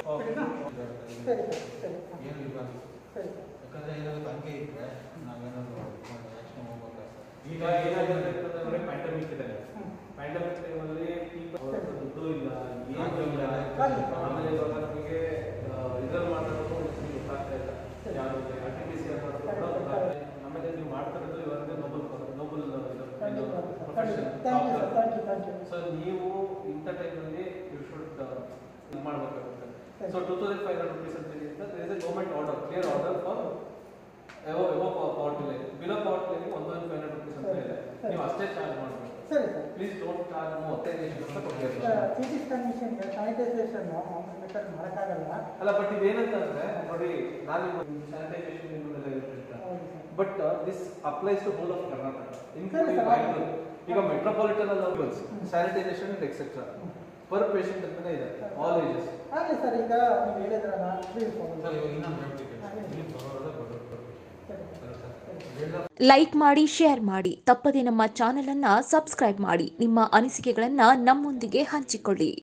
ಸರಿನಾ ಸರಿ ಸರ್ ಸರಿ ಹಾಂ ಏನು ಇಲ್ಲ ಸರಿ ಸರ್ ಯಾಕಂದ್ರೆ ಏನಾದ್ರು ತಂಕೆ ಇದ್ರೆ ನಾವೇನಾದ್ರು ಆಕ್ಷನ್ ಹೋಗ್ಬೇಕಾಗ್ತದೆ ಈಗ ಏನಾಗಿದೆ ಅಂತಂದ್ರೆ ಪ್ಯಾಂಡಮಿಕ್ ಇದೆ ಹ್ಮ್. ಪ್ಯಾಂಡಮಿಕ್ ಟೈಮಲ್ಲಿ ದುಡ್ಡು ಇಲ್ಲ ಏನು ಇಲ್ಲ ಖಾಲಿ. ಆಮೇಲೆ ಇವಾಗ ನಮಗೆ ಇದ್ರಲ್ಲಿ ಮಾಡೋದು ಗೊತ್ತಾಗ್ತಾ ಇಲ್ಲ ಸರಿ. ಯಾವುದು R T P C R ಮಾಡೋದು ಕೂಡ ಗೊತ್ತಾಗ್ತಾ ಇಲ್ಲ. ಆಮೇಲೆ ನೀವು ಮಾಡ್ತಿರೋದು ಇವಾಗ ನೋಬಲ್ ನೋಬಲ್ ಖಂಡಿತ profession thank you sir thank you thank you so ನೀವು ಇಂಥ ಟೈಮಲ್ಲಿ ಯು ಶುಡ್ ಇದು ಮಾಡಬೇಕಾಗುತ್ತೆ ಸರಿ. So two thousand five hundred rupees ಅಂತ ಇದೆ ಅಂತ is a government order clear order for ಎವೋ ಎವೋ poverty line below poverty line one thousand five hundred rupees ಅಂತ ಇದೆ ಸರಿ. ನೀವು ಅಷ್ಟೇ ಚಾರ್ಜ್ ಮಾಡಬೇಕು ಸರಿ ಸರ್ ಪ್ಲೀಸ್ ಡೋಂಟ್ ಚಾರ್ಜ್ ಮೂವತ್ತೈದು ಅಂತ ಕೊಟ್ಟಿರ್ತೀವಿ ಸಿ ಟಿ ಸ್ಕ್ಯಾನ್ ಮಿಷನ್ಗೆ ಸ್ಯಾನಿಟೈಸೇಷನ್ ಮೆಥಡ್ ಮಾಡೋಕ್ಕಾಗಲ್ಲ ಅಲ್ಲ ಬಟ್ ಇದೇನಂತಂದ್ರೆ ನೋಡಿ ನಾನು ಸ್ಯಾನಿಟೈಸೇಷನ್ ನಿಮ್ಮನ್ನೆಲ್ಲ ಇರುತ್ತೆ ಹೌದು sir but this applies to whole of Karnataka ಸರಿ, ಇನ್ಕ್ಲೂಡಿಂಗ್ ಸರ್. ಬ್ಯಾಂಗ್ಳೂರ್ ಈಗ ಮೆಟ್ರೋಪಾಲಿಟನ್ ಅಲ್ಲಿ sanitisation and etcetera per patient ಅಂತಾನೆ ಇದೆ ಆಲ್ ಏಜಸ್ ಆಗಲಿ ಸರ್ ಈಗ ನೀವು ಹೇಳಿದ್ರಲ್ಲ ಫ್ರೀ ಸರ್ ಇವಾಗ ಇನ್ನೊಂದು ಹೇಳ್ಬೇಕು ಇಲ್ಲಿ ಬರೋದೇ ಬರೋದು ಸರಿ ಸರಿ ಸರ್ ಸರಿ ಎಲ್ಲ ಲೈಕ್ ಮಾಡಿ ಶೇರ್ ಮಾಡಿ ತಪ್ಪದೆ ನಮ್ಮ ಚಾನೆಲ್ ಅನ್ನ ಸಬ್ಸ್ಕ್ರೈಬ್ ಮಾಡಿ ನಿಮ್ಮ ಅನಿಸಿಕೆಗಳನ್ನ ನಮ್ಮೊಂದಿಗೆ ಹಂಚಿಕೊಳ್ಳಿ